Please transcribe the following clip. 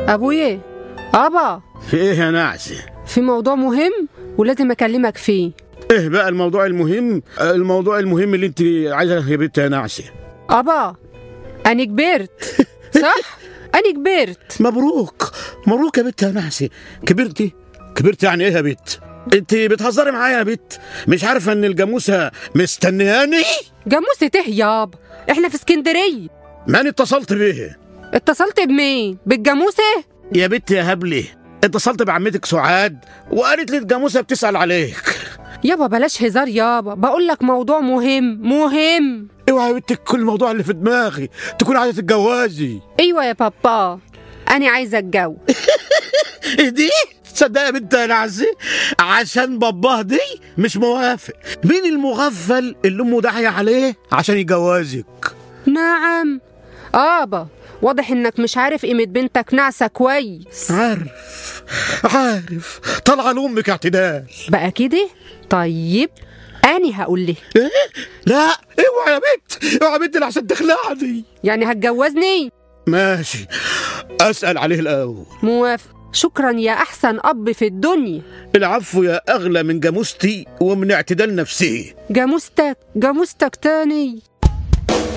ابويا ابا في ايه يا نعسة في موضوع مهم ولازم اكلمك فيه ايه بقى الموضوع المهم الموضوع المهم اللي انت عايزه يا بنت يا نعسة ابا انا كبرت صح انا كبرت مبروك مبروك يا بنت يا نعسة كبرتي كبرتي يعني ايه يا بنت انت بتهزري معايا يا بنت مش عارفه ان الجاموسه مستنياني جاموسة ايه يابا احنا في اسكندريه ماني اتصلت بيه اتصلت بمين بالجاموسة يا بنت يا هبلي اتصلت بعمتك سعاد وقالت لي الجاموسه بتسال عليك يابا بلاش هزار يابا بقول لك موضوع مهم مهم اوعى يا بنتك كل الموضوع اللي في دماغي تكون عايزه تتجوزي ايوه يا بابا انا عايزه اتجوز ايه دي تصدق يا بنت يا نعسة عشان باباه دي مش موافق مين المغفل اللي امه داعيه عليه عشان يجوزك نعم ابا واضح انك مش عارف قيمه بنتك نعسه كويس عارف عارف طالعه لامك اعتدال بقى كده طيب اني هقول له ايه لا اوعى يا بنت اوعى يا بنت اللي عشان تخلعني يعني هتجوزني ماشي اسال عليه الاول موافق شكرا يا احسن اب في الدنيا العفو يا اغلى من جاموستي ومن اعتدال نفسي جاموستك جاموستك تاني